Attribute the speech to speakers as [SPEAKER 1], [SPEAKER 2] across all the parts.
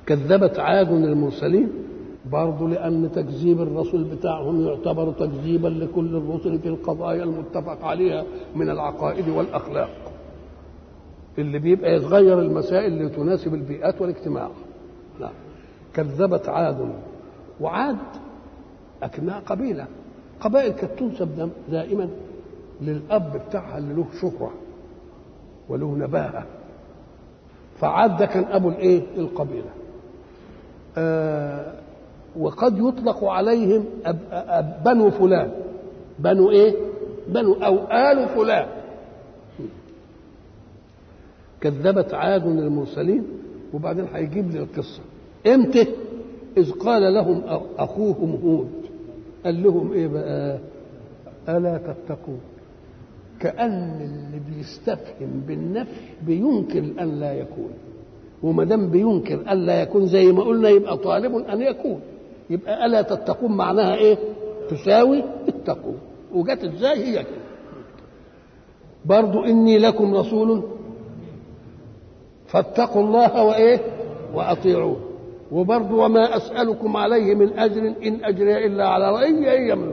[SPEAKER 1] كذبت عاد المرسلين برضه لأن تكذيب الرسول بتاعهم يعتبر تكذيبا لكل الرسل في القضايا المتفق عليها من العقائد والأخلاق اللي بيبقى يتغير المسائل اللي تناسب البيئات والاجتماع لا كذبت عاد وعاد أكنها قبيلة قبائل كانت تنسب دائما للأب بتاعها اللي له شهرة وله نباهة فعاد ده كان أبو الإيه؟ القبيلة آه وقد يطلق عليهم أب أب بنو فلان بنو ايه بنو او ال فلان كذبت عاد المرسلين وبعدين هيجيب لي القصه امتى اذ قال لهم اخوهم هود قال لهم ايه بقى الا تتقون كان اللي بيستفهم بالنفي بينكر ان لا يكون وما دام بينكر ان لا يكون زي ما قلنا يبقى طالب ان يكون يبقى الا تتقون معناها ايه تساوي اتقوا وجت ازاي هي كده برضو اني لكم رسول فاتقوا الله وايه واطيعوه وبرضو وما اسالكم عليه من اجر ان اجري الا على رايي هي من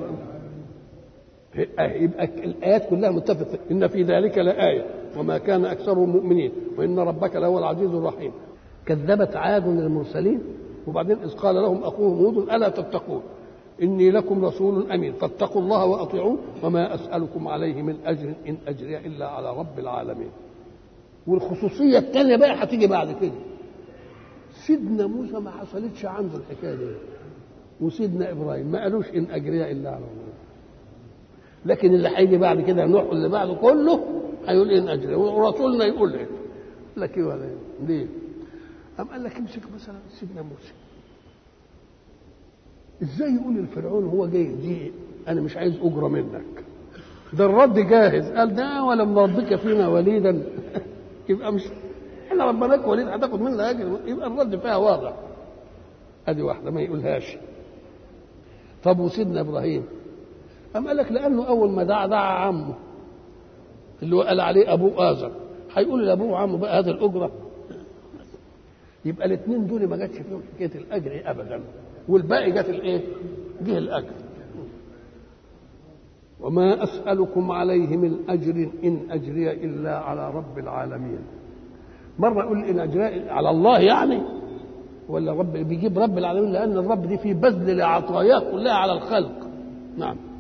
[SPEAKER 1] يبقى الايات كلها متفقه ان في ذلك لايه وما كان اكثرهم مؤمنين وان ربك لهو العزيز الرحيم كذبت عاد المرسلين وبعدين إذ قال لهم أخوهم هود ألا تتقون إني لكم رسول أمين فاتقوا الله وأطيعون وما أسألكم عليه من أجر إن أجري إلا على رب العالمين والخصوصية الثانية بقى هتيجي بعد كده سيدنا موسى ما حصلتش عنده الحكاية دي وسيدنا إبراهيم ما قالوش إن أجري إلا على الله لكن اللي هيجي بعد كده نوح اللي بعده كله هيقول إن أجري ورسولنا يقول إيه لك إيه ولا إيه ليه؟ قام قال لك امسك مثلا سيدنا موسى ازاي يقول للفرعون هو جاي دي انا مش عايز اجره منك ده الرد جاهز قال ده ولم ربك فينا وليدا يبقى مش احنا ربناك وليد هتاخد منا اجر يبقى الرد فيها واضح ادي واحده ما يقولهاش طب وسيدنا ابراهيم قام قال لك لانه اول ما دعا دعا عمه اللي هو قال عليه ابوه ازر هيقول لابوه وعمه بقى هذه الاجره يبقى الاثنين دول ما جاتش فيهم حكايه الاجر ابدا والباقي جت الايه؟ جه الاجر وما اسالكم عليه من اجر ان اجري الا على رب العالمين مره اقول ان اجري على الله يعني ولا رب بيجيب رب العالمين لان الرب دي في بذل العطاياه كلها على الخلق نعم